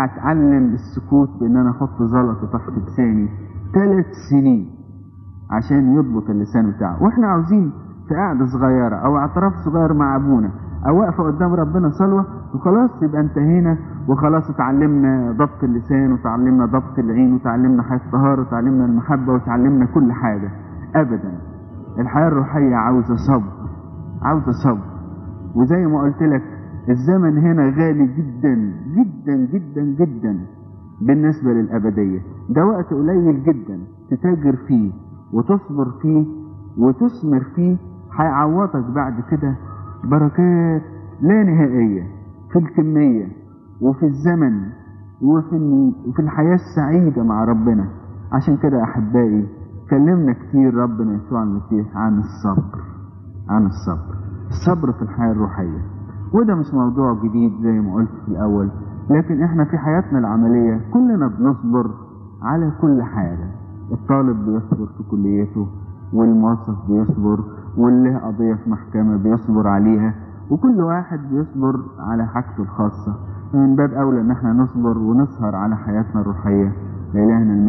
اتعلم السكوت بان انا احط زلطه تحت لساني ثلاث سنين عشان يضبط اللسان بتاعه واحنا عاوزين في قعده صغيره او اعتراف صغير مع ابونا او واقفه قدام ربنا صلوه وخلاص يبقى انتهينا وخلاص اتعلمنا ضبط اللسان وتعلمنا ضبط العين وتعلمنا حياه الطهاره وتعلمنا المحبه وتعلمنا كل حاجه ابدا الحياه الروحيه عاوزه صبر عاوزه صبر وزي ما قلت لك الزمن هنا غالي جدا جدا جدا جدا بالنسبة للأبدية ده وقت قليل جدا تتاجر فيه وتصبر فيه وتثمر فيه هيعوضك بعد كده بركات لا نهائية في الكمية وفي الزمن وفي وفي الحياة السعيدة مع ربنا عشان كده أحبائي كلمنا كتير ربنا يسوع المسيح عن الصبر عن الصبر الصبر في الحياة الروحية وده مش موضوع جديد زي ما قلت في الأول لكن احنا في حياتنا العملية كلنا بنصبر على كل حاجة الطالب بيصبر في كليته والموظف بيصبر واللي له قضية في محكمة بيصبر عليها وكل واحد بيصبر على حاجته الخاصة من باب أولى إن احنا نصبر ونسهر على حياتنا الروحية لإلهنا